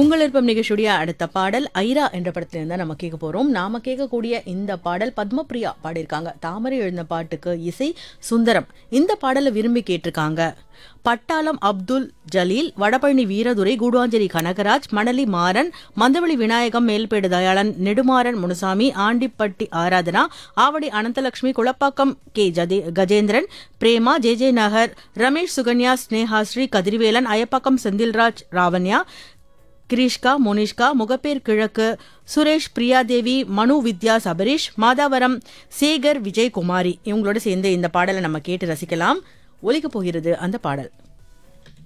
உங்கள் விருப்பம் நிகழ்ச்சியுடைய அடுத்த பாடல் ஐரா என்ற படத்துல இருந்தா நம்ம கேட்க போறோம் நாம கேட்கக்கூடிய இந்த பாடல் பத்மபிரியா பாடியிருக்காங்க தாமரை எழுந்த பாட்டுக்கு இசை சுந்தரம் இந்த பாடலை விரும்பி கேட்டிருக்காங்க பட்டாளம் அப்துல் ஜலீல் வடபழனி வீரதுரை கூடுவாஞ்சேரி கனகராஜ் மணலி மாறன் மந்தவெளி விநாயகம் மேல்பேடு தயாளன் நெடுமாறன் முனுசாமி ஆண்டிப்பட்டி ஆராதனா ஆவடி அனந்தலட்சுமி குளப்பாக்கம் கே ஜதே- கஜேந்திரன் பிரேமா ஜே ஜே நகர் ரமேஷ் சுகன்யா ஸ்னேஹாஸ்ரீ கதிர்வேலன் அயப்பாக்கம் செந்தில்ராஜ் ராவண்யா கிரீஷ்கா மோனிஷ்கா முகப்பேர் கிழக்கு சுரேஷ் பிரியாதேவி மனு வித்யா சபரீஷ் மாதாவரம் சேகர் விஜயகுமாரி இவங்களோட சேர்ந்து இந்த பாடலை நம்ம கேட்டு ரசிக்கலாம் ஒலிக்கப் போகிறது அந்த பாடல்